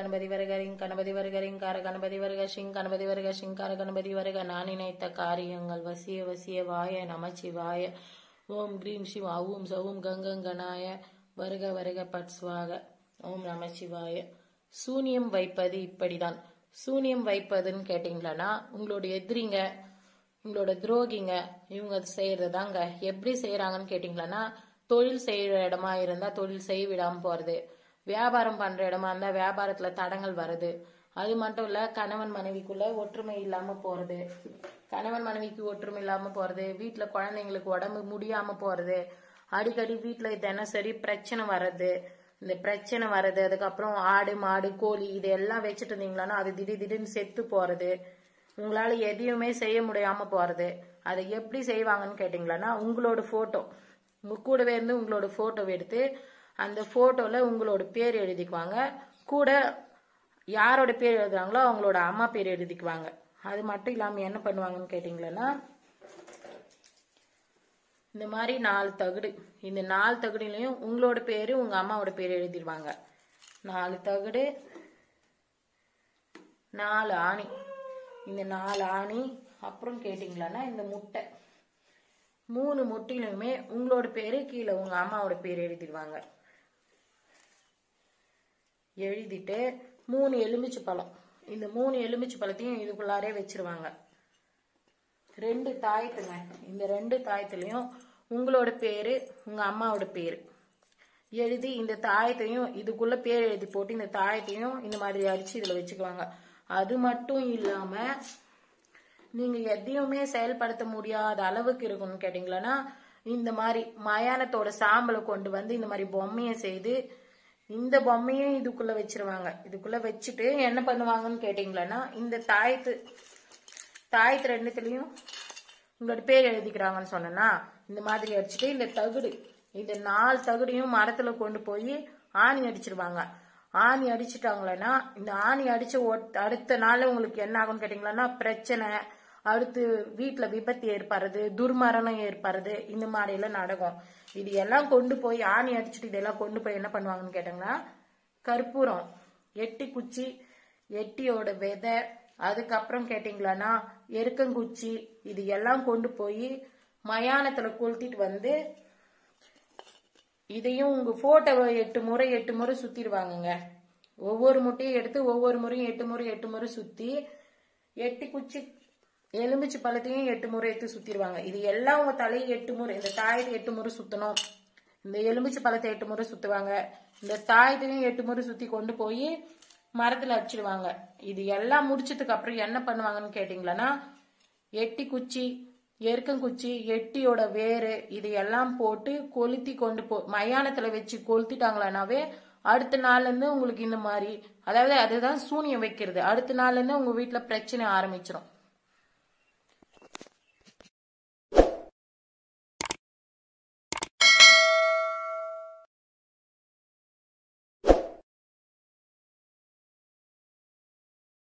கணபதி வருக ரிங் கணபதி வருக ரிங்கார கணபதி வருக ஷிங் கணபதி வருக ஷிங்கார கணபதி வருக நான் நினைத்த காரியங்கள் வசிய வசிய வாய நமச்சிவாய ஓம் கிரீம் சிவ அவும் சவும் கங்கங்கனாய வருக வருக பட்ஸ்வாக ஓம் நமச்சிவாய சூனியம் வைப்பது இப்படிதான் சூனியம் வைப்பதுன்னு கேட்டீங்களன்னா உங்களோட எதிரிங்க உங்களோட துரோகிங்க இவங்க செய்யறது தாங்க எப்படி செய்யறாங்கன்னு கேட்டீங்களன்னா தொழில் செய்யற இடமா இருந்தா தொழில் செய்ய விடாம போறது வியாபாரம் பண்ற இடமா இருந்தா வியாபாரத்துல தடங்கள் வருது அது மட்டும் இல்ல கணவன் மனைவிக்குள்ள ஒற்றுமை இல்லாம போறது கணவன் மனைவிக்கு ஒற்றுமை இல்லாம போறது வீட்டுல குழந்தைங்களுக்கு உடம்பு முடியாம போறது அடிக்கடி வீட்டுல தினசரி பிரச்சனை வர்றது இந்த பிரச்சனை வர்றது அதுக்கப்புறம் ஆடு மாடு கோழி இது எல்லாம் வச்சுட்டு இருந்தீங்களான்னா அது திடீர் திடீர்னு செத்து போறது உங்களால எதையுமே செய்ய முடியாம போறது அதை எப்படி செய்வாங்கன்னு கேட்டீங்களான்னா உங்களோட போட்டோ உங்க கூடவே இருந்து உங்களோட போட்டோ எடுத்து அந்த போட்டோல உங்களோட பேர் எழுதிக்குவாங்க கூட யாரோட பேர் எழுதுறாங்களோ அவங்களோட அம்மா பேர் எழுதிக்குவாங்க அது மட்டும் இல்லாம என்ன பண்ணுவாங்கன்னு கேட்டீங்களன்னா இந்த மாதிரி நாலு தகுடு இந்த நாலு தகுடுலையும் உங்களோட பேரு உங்க அம்மாவோட பேர் எழுதிடுவாங்க நாலு தகுடு நாலு ஆணி இந்த நாலு ஆணி அப்புறம் கேட்டிங்களான்னா இந்த முட்டை மூணு முட்டையிலுமே உங்களோட பேரு கீழே உங்க அம்மாவோட பேர் எழுதிடுவாங்க எழுதிட்டு மூணு எலுமிச்சை பழம் இந்த மூணு எலுமிச்சை பழத்தையும் இதுக்குள்ளாரே வச்சிருவாங்க ரெண்டு தாயத்துங்க இந்த ரெண்டு தாயத்துலயும் உங்களோட பேரு உங்க அம்மாவோட பேரு எழுதி இந்த தாயத்தையும் இதுக்குள்ள பேர் எழுதி போட்டு இந்த தாயத்தையும் இந்த மாதிரி அடிச்சு இதுல வச்சுக்குவாங்க அது மட்டும் இல்லாம நீங்க எதையுமே செயல்படுத்த முடியாத அளவுக்கு இருக்கும்னு கேட்டீங்களன்னா இந்த மாதிரி மயானத்தோட சாம்பலை கொண்டு வந்து இந்த மாதிரி பொம்மையை செய்து இந்த பொம்மையும் இதுக்குள்ள வச்சிருவாங்க இதுக்குள்ள வச்சுட்டு என்ன பண்ணுவாங்கன்னு கேட்டீங்களன்னா இந்த தாயத்து தாயத்து ரெண்டுத்துலயும் உங்களோட பேர் எழுதிக்கிறாங்கன்னு சொன்னேன்னா இந்த மாதிரி அடிச்சுட்டு இந்த தகுடு இந்த நாலு தகுடையும் மரத்துல கொண்டு போய் ஆணி அடிச்சிருவாங்க ஆணி அடிச்சிட்டாங்களன்னா இந்த ஆணி அடிச்ச ஒட்- அடுத்த நாள் உங்களுக்கு என்ன ஆகும்னு கேட்டீங்களன்னா பிரச்சனை அடுத்து வீட்டுல விபத்து ஏற்படுறது துர்மரணம் ஏற்படுறது இந்த மாதிரி எல்லாம் நடக்கும் இது எல்லாம் கொண்டு போய் ஆணி அடிச்சுட்டு இதெல்லாம் கொண்டு போய் என்ன பண்ணுவாங்கன்னு கேட்டாங்கன்னா கற்பூரம் எட்டி குச்சி எட்டியோட விதை அதுக்கப்புறம் கேட்டிங்களான்னா எருக்கங்குச்சி இது எல்லாம் கொண்டு போய் மயானத்துல கொளுத்திட்டு வந்து இதையும் உங்க போட்டோவை எட்டு முறை எட்டு முறை சுத்திடுவாங்கங்க ஒவ்வொரு முட்டையும் எடுத்து ஒவ்வொரு முறையும் எட்டு முறை எட்டு முறை சுத்தி எட்டி குச்சி எலுமிச்சு பழத்தையும் எட்டு முறை எடுத்து சுத்திடுவாங்க இது எல்லாம் உங்க தலையை எட்டு முறை இந்த தாயத்தை எட்டு முறை சுத்தணும் இந்த எலுமிச்சு பழத்தை எட்டு முறை சுத்துவாங்க இந்த தாயத்தையும் எட்டு முறை சுத்தி கொண்டு போய் மரத்துல அடிச்சிடுவாங்க இது எல்லாம் முடிச்சதுக்கு அப்புறம் என்ன பண்ணுவாங்கன்னு கேட்டீங்களன்னா எட்டி குச்சி எருக்கங்குச்சி எட்டியோட வேரு இது எல்லாம் போட்டு கொளுத்தி கொண்டு போ மயானத்துல வச்சு கொளுத்திட்டாங்களானாவே அடுத்த நாள்ல இருந்து உங்களுக்கு இந்த மாதிரி அதாவது அதுதான் சூனியம் வைக்கிறது அடுத்த நாள்ல இருந்து உங்க வீட்டுல பிரச்சனை ஆரம்பிச்சிடும்